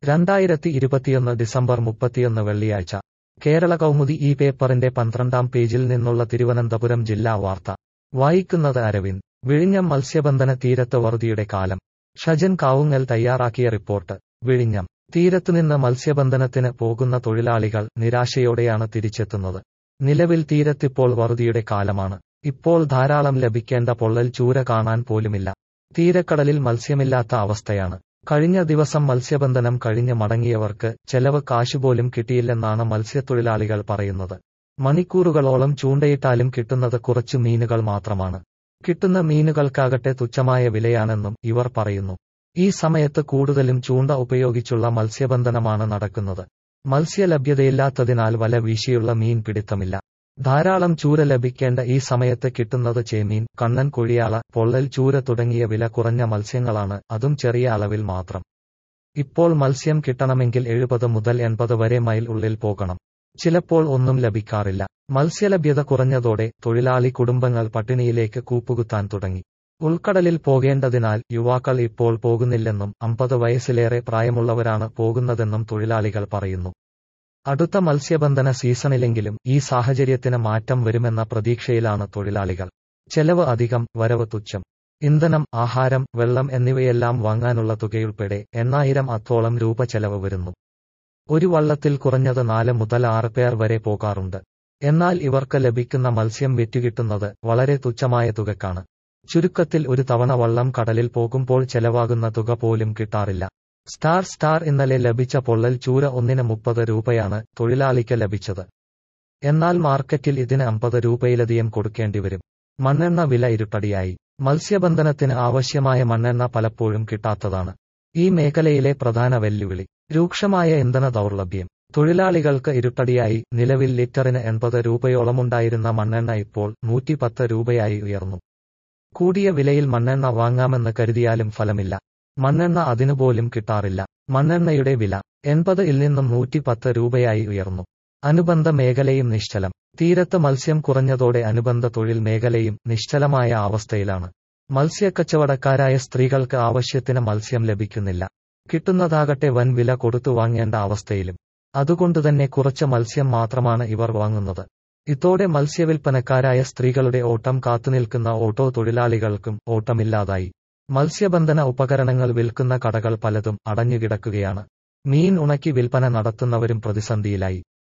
രണ്ടായിരത്തി ഇരുപത്തിയൊന്ന് ഡിസംബർ മുപ്പത്തിയൊന്ന് വെള്ളിയാഴ്ച കേരള കൗമുദി ഈ പേപ്പറിന്റെ പന്ത്രണ്ടാം പേജിൽ നിന്നുള്ള തിരുവനന്തപുരം ജില്ലാ വാർത്ത വായിക്കുന്നത് അരവിന്ദ് വിഴിഞ്ഞം മത്സ്യബന്ധന തീരത്ത് വറുതിയുടെ കാലം ഷജൻ കാവുങ്ങൽ തയ്യാറാക്കിയ റിപ്പോർട്ട് വിഴിഞ്ഞം തീരത്തുനിന്ന് മത്സ്യബന്ധനത്തിന് പോകുന്ന തൊഴിലാളികൾ നിരാശയോടെയാണ് തിരിച്ചെത്തുന്നത് നിലവിൽ തീരത്തിപ്പോൾ വറുതിയുടെ കാലമാണ് ഇപ്പോൾ ധാരാളം ലഭിക്കേണ്ട പൊള്ളൽ ചൂര കാണാൻ പോലുമില്ല തീരക്കടലിൽ മത്സ്യമില്ലാത്ത അവസ്ഥയാണ് കഴിഞ്ഞ ദിവസം മത്സ്യബന്ധനം കഴിഞ്ഞ് മടങ്ങിയവർക്ക് ചെലവ് കാശുപോലും കിട്ടിയില്ലെന്നാണ് മത്സ്യത്തൊഴിലാളികൾ പറയുന്നത് മണിക്കൂറുകളോളം ചൂണ്ടയിട്ടാലും കിട്ടുന്നത് കുറച്ചു മീനുകൾ മാത്രമാണ് കിട്ടുന്ന മീനുകൾക്കാകട്ടെ തുച്ഛമായ വിലയാണെന്നും ഇവർ പറയുന്നു ഈ സമയത്ത് കൂടുതലും ചൂണ്ട ഉപയോഗിച്ചുള്ള മത്സ്യബന്ധനമാണ് നടക്കുന്നത് മത്സ്യലഭ്യതയില്ലാത്തതിനാൽ വല വീശിയുള്ള മീൻ പിടിത്തമില്ല ധാരാളം ചൂര ലഭിക്കേണ്ട ഈ സമയത്ത് കിട്ടുന്നത് ചേമീൻ കണ്ണൻ കൊഴിയാള പൊള്ളൽ ചൂര തുടങ്ങിയ വില കുറഞ്ഞ മത്സ്യങ്ങളാണ് അതും ചെറിയ അളവിൽ മാത്രം ഇപ്പോൾ മത്സ്യം കിട്ടണമെങ്കിൽ എഴുപത് മുതൽ എൺപത് വരെ മൈൽ ഉള്ളിൽ പോകണം ചിലപ്പോൾ ഒന്നും ലഭിക്കാറില്ല മത്സ്യലഭ്യത കുറഞ്ഞതോടെ തൊഴിലാളി കുടുംബങ്ങൾ പട്ടിണിയിലേക്ക് കൂപ്പുകുത്താൻ തുടങ്ങി ഉൾക്കടലിൽ പോകേണ്ടതിനാൽ യുവാക്കൾ ഇപ്പോൾ പോകുന്നില്ലെന്നും അമ്പത് വയസ്സിലേറെ പ്രായമുള്ളവരാണ് പോകുന്നതെന്നും തൊഴിലാളികൾ പറയുന്നു അടുത്ത മത്സ്യബന്ധന സീസണിലെങ്കിലും ഈ സാഹചര്യത്തിന് മാറ്റം വരുമെന്ന പ്രതീക്ഷയിലാണ് തൊഴിലാളികൾ ചെലവ് അധികം വരവ് തുച്ഛം ഇന്ധനം ആഹാരം വെള്ളം എന്നിവയെല്ലാം വാങ്ങാനുള്ള തുകയുൾപ്പെടെ എണ്ണായിരം അത്തോളം രൂപ ചെലവ് വരുന്നു ഒരു വള്ളത്തിൽ കുറഞ്ഞത് നാല് മുതൽ ആറ് പേർ വരെ പോകാറുണ്ട് എന്നാൽ ഇവർക്ക് ലഭിക്കുന്ന മത്സ്യം വിറ്റുകിട്ടുന്നത് വളരെ തുച്ഛമായ തുകക്കാണ് ചുരുക്കത്തിൽ ഒരു തവണ വള്ളം കടലിൽ പോകുമ്പോൾ ചെലവാകുന്ന തുക പോലും കിട്ടാറില്ല സ്റ്റാർ സ്റ്റാർ ഇന്നലെ ലഭിച്ച പൊള്ളൽ ചൂര ഒന്നിന് മുപ്പത് രൂപയാണ് തൊഴിലാളിക്ക് ലഭിച്ചത് എന്നാൽ മാർക്കറ്റിൽ ഇതിന് അമ്പത് രൂപയിലധികം കൊടുക്കേണ്ടിവരും മണ്ണെണ്ണ വില ഇരുട്ടടിയായി മത്സ്യബന്ധനത്തിന് ആവശ്യമായ മണ്ണെണ്ണ പലപ്പോഴും കിട്ടാത്തതാണ് ഈ മേഖലയിലെ പ്രധാന വെല്ലുവിളി രൂക്ഷമായ ഇന്ധന ദൗർലഭ്യം തൊഴിലാളികൾക്ക് ഇരുട്ടടിയായി നിലവിൽ ലിറ്ററിന് എൺപത് രൂപയോളമുണ്ടായിരുന്ന മണ്ണെണ്ണ ഇപ്പോൾ നൂറ്റിപ്പത്ത് രൂപയായി ഉയർന്നു കൂടിയ വിലയിൽ മണ്ണെണ്ണ വാങ്ങാമെന്ന് കരുതിയാലും ഫലമില്ല മണ്ണെണ്ണ അതിനുപോലും കിട്ടാറില്ല മണ്ണെണ്ണയുടെ വില എൺപത് ഇൽ നിന്നും നൂറ്റിപ്പത്ത് രൂപയായി ഉയർന്നു അനുബന്ധ മേഖലയും നിശ്ചലം തീരത്ത് മത്സ്യം കുറഞ്ഞതോടെ അനുബന്ധ തൊഴിൽ മേഖലയും നിശ്ചലമായ അവസ്ഥയിലാണ് മത്സ്യക്കച്ചവടക്കാരായ സ്ത്രീകൾക്ക് ആവശ്യത്തിന് മത്സ്യം ലഭിക്കുന്നില്ല കിട്ടുന്നതാകട്ടെ വൻ വില കൊടുത്തു വാങ്ങേണ്ട അവസ്ഥയിലും അതുകൊണ്ടുതന്നെ കുറച്ച് മത്സ്യം മാത്രമാണ് ഇവർ വാങ്ങുന്നത് ഇതോടെ മത്സ്യവിൽപ്പനക്കാരായ സ്ത്രീകളുടെ ഓട്ടം കാത്തുനിൽക്കുന്ന ഓട്ടോ തൊഴിലാളികൾക്കും ഓട്ടമില്ലാതായി മത്സ്യബന്ധന ഉപകരണങ്ങൾ വിൽക്കുന്ന കടകൾ പലതും അടഞ്ഞുകിടക്കുകയാണ് മീൻ ഉണക്കി വിൽപ്പന നടത്തുന്നവരും പ്രതിസന്ധിയിലായി